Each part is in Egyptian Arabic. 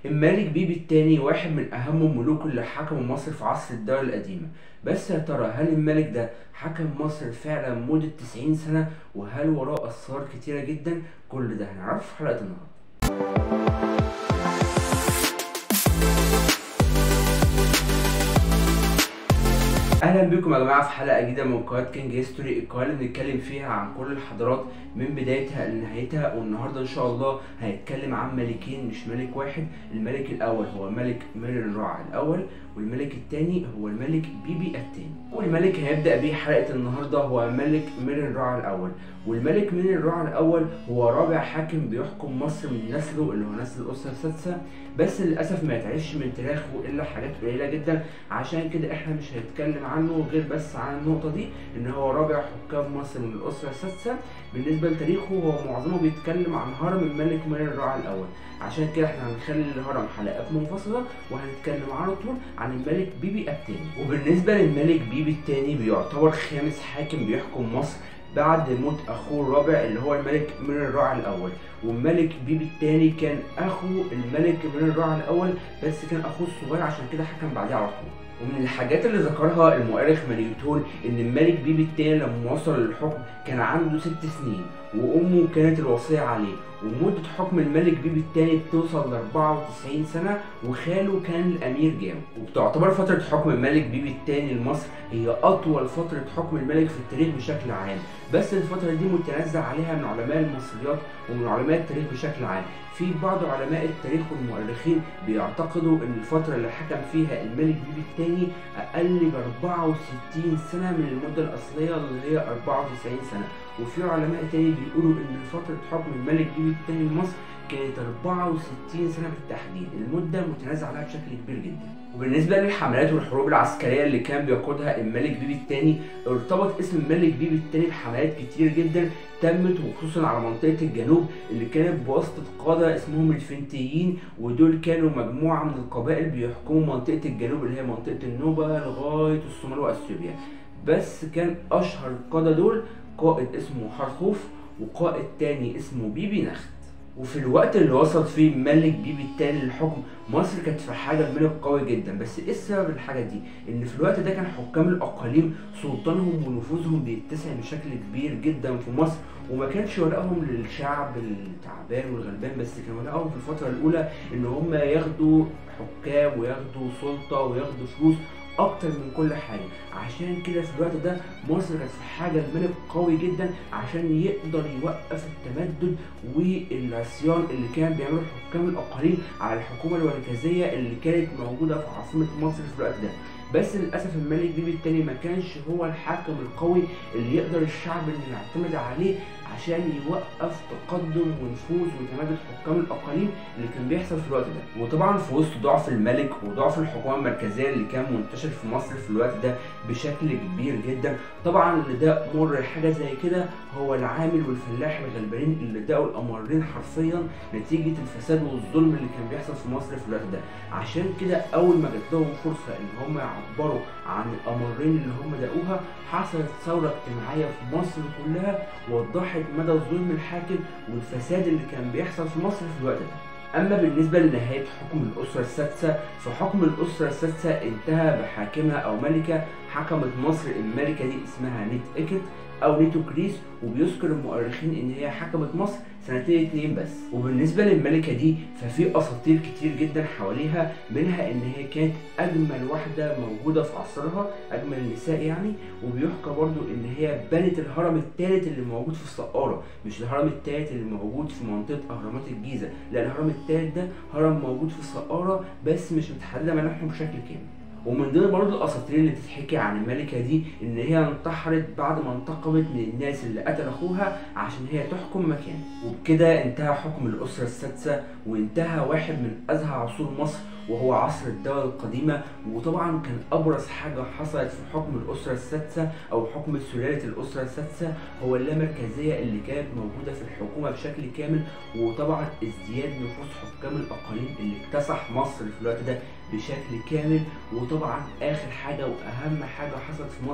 الملك بيبي الثاني واحد من أهم الملوك اللي حكموا مصر في عصر الدولة القديمة بس يا ترى هل الملك ده حكم مصر فعلا مدة 90 سنة وهل وراه أسرار كتيرة جدا كل ده هنعرفه في حلقة النهاردة اهلا بكم يا جماعه في حلقه جديده من قناه كينج هيستوري القناه اللي بنتكلم فيها عن كل الحضارات من بدايتها لنهايتها والنهارده ان شاء الله هنتكلم عن ملكين مش ملك واحد الملك الاول هو الملك ميرن رع الاول والملك الثاني هو الملك بيبي الثاني والملك هيبدا بيه حلقه النهارده هو الملك ميرن رع الاول والملك ميرن رع الاول هو رابع حاكم بيحكم مصر من نسله اللي هو نسل الاسره السادسه بس للاسف ما يتعيش من تاريخه الا حاجات قليله جدا عشان كده احنا مش هنتكلم عنه غير بس عن النقطه دي ان هو رابع حكام مصر من الاسره السادسه بالنسبه لتاريخه هو معظمه بيتكلم عن هرم الملك ميرن رع الاول عشان كده احنا هنخلي الهرم حلقات منفصله وهنتكلم على طول عن الملك بيبي الثاني وبالنسبه للملك بيبي الثاني بيعتبر خامس حاكم بيحكم مصر بعد موت اخوه الرابع اللي هو الملك من الرع الاول والملك بيبي الثاني كان اخو الملك من الرع الاول بس كان اخوه الصغير عشان كده حكم بعديه على طول ومن الحاجات اللي ذكرها المؤرخ مانيوتون ان الملك بيبي الثاني لما وصل للحكم كان عنده ست سنين وامه كانت الوصيه عليه ومدة حكم الملك بيبي الثاني بتوصل ل 94 سنة وخاله كان الأمير جاو وبتعتبر فترة حكم الملك بيبي الثاني لمصر هي أطول فترة حكم الملك في التاريخ بشكل عام بس الفترة دي متنازع عليها من علماء المصريات ومن علماء التاريخ بشكل عام في بعض علماء التاريخ والمؤرخين بيعتقدوا ان الفترة اللي حكم فيها الملك بيبي الثاني اقل ب 64 سنة من المدة الاصلية اللي هي 94 سنة وفي علماء تاني بيقولوا ان فترة حكم الملك بيبي الثاني لمصر كانت 64 سنة بالتحديد المدة متنازع عليها بشكل كبير جدا وبالنسبة للحملات والحروب العسكرية اللي كان بيقودها الملك بيبي الثاني ارتبط اسم الملك بيبي الثاني بحملات كتير جدا تمت وخصوصا على منطقة الجنوب اللي كانت بواسطة قادة اسمهم الفنتيين ودول كانوا مجموعة من القبائل بيحكموا منطقة الجنوب اللي هي منطقة النوبة لغاية الصومال وأثيوبيا بس كان أشهر القادة دول قائد اسمه حرخوف وقائد تاني اسمه بيبي نخت وفي الوقت اللي وصل فيه الملك بيبي التاني للحكم مصر كانت في حاجه الملك قوي جدا بس ايه السبب الحاجه دي ان في الوقت ده كان حكام الاقاليم سلطانهم ونفوذهم بيتسع بشكل كبير جدا في مصر وما كانش ولائهم للشعب التعبان والغلبان بس كان ولائهم في الفتره الاولى ان هم ياخدوا حكام وياخدوا سلطه وياخدوا فلوس اكتر من كل حاجه عشان كده في الوقت ده مصر كانت في حاجه الملك قوي جدا عشان يقدر يوقف التمدد والعصيان اللي كان بيعمله حكام الاقاليم على الحكومه المركزيه اللي كانت موجوده في عاصمه مصر في الوقت ده بس للاسف الملك بيبي الثاني ما كانش هو الحاكم القوي اللي يقدر الشعب انه يعتمد عليه عشان يوقف تقدم ونفوذ وتمدد حكام الاقاليم اللي كان بيحصل في الوقت ده وطبعا في وسط ضعف الملك وضعف الحكومه المركزيه اللي كان منتشر في مصر في الوقت ده بشكل كبير جدا طبعا اللي ده مر حاجه زي كده هو العامل والفلاح الغلبانين اللي دقوا الامرين حرفيا نتيجه الفساد والظلم اللي كان بيحصل في مصر في الوقت ده عشان كده اول ما جات لهم فرصه ان هم يعبروا عن الامرين اللي هم دقوها حصلت ثوره اجتماعيه في مصر كلها وضحت مدى ظلم الحاكم والفساد اللي كان بيحصل في مصر في الوقت ده اما بالنسبه لنهايه حكم الاسره السادسه فحكم الاسره السادسه انتهى بحاكمه او ملكه حكمت مصر الملكه دي اسمها نيت ايكت او نيتو كريس وبيذكر المؤرخين ان هي حكمت مصر سنتين اتنين بس وبالنسبه للملكه دي ففي اساطير كتير جدا حواليها منها ان هي كانت اجمل واحده موجوده في عصرها اجمل النساء يعني وبيحكى برضو ان هي بنت الهرم الثالث اللي موجود في السقاره مش الهرم الثالث اللي موجود في منطقه اهرامات الجيزه لا الهرم الثالث ده هرم موجود في السقاره بس مش متحدده ملامحه بشكل كامل ومن ضمن برضه الاساطير اللي بتتحكي عن الملكه دي ان هي انتحرت بعد ما انتقمت من الناس اللي قتل اخوها عشان هي تحكم مكانه وبكده انتهى حكم الاسره السادسه وانتهى واحد من ازهى عصور مصر وهو عصر الدولة القديمة وطبعا كان أبرز حاجة حصلت في حكم الأسرة السادسة أو حكم سلالة الأسرة السادسة هو اللامركزية اللي كانت موجودة في الحكومة بشكل كامل وطبعا ازدياد نفوذ حكام الأقاليم اللي اكتسح مصر في الوقت ده بشكل كامل وطبعا آخر حاجة وأهم حاجة حصلت في مصر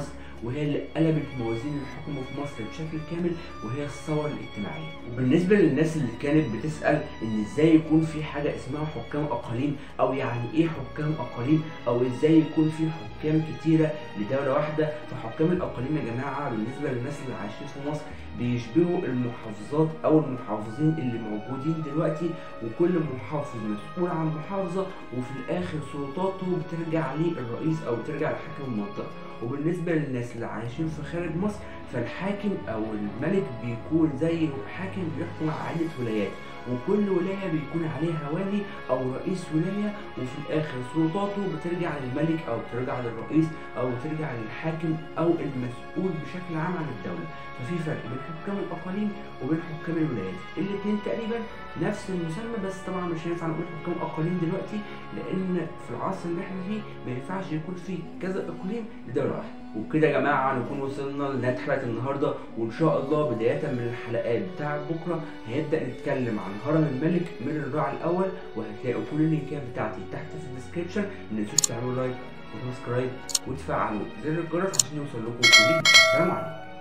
وهي اللي قلبت موازين الحكم في مصر بشكل كامل وهي الثوره الاجتماعيه وبالنسبه للناس اللي كانت بتسال ان ازاي يكون في حاجه اسمها حكام اقاليم او يعني ايه حكام اقاليم او ازاي يكون في حكام كتيره لدوله واحده فحكام الاقاليم يا جماعه بالنسبه للناس اللي عايشين في مصر بيشبهوا المحافظات او المحافظين اللي موجودين دلوقتي وكل محافظ مسؤول عن محافظه وفي الاخر سلطاته بترجع للرئيس او بترجع لحاكم المنطقه وبالنسبه للناس اللي عايشين في خارج مصر فالحاكم او الملك بيكون زي حاكم بيحكم على عده ولايات وكل ولايه بيكون عليها والي او رئيس ولايه وفي الاخر سلطاته بترجع للملك او بترجع للرئيس او بترجع للحاكم او المسؤول بشكل عام عن الدوله ففي فرق بين حكام الاقاليم وبين حكام الولايات الاثنين تقريبا نفس المسمى بس طبعا مش هينفع نقول حكام اقاليم دلوقتي لان في العصر اللي احنا فيه ما ينفعش يكون فيه كذا اقليم لدوله واحده وبكده يا جماعه نكون وصلنا لنهايه حلقه النهارده وان شاء الله بدايه من الحلقات بتاعه بكره هنبدا نتكلم عن هرم الملك من الراعي الاول وهتلاقوا كل اللينكات بتاعتي تحت في الديسكربشن ما تنسوش تعملوا لايك وسبسكرايب وتفعلوا زر الجرس عشان يوصل لكم كل جديد سلام عليكم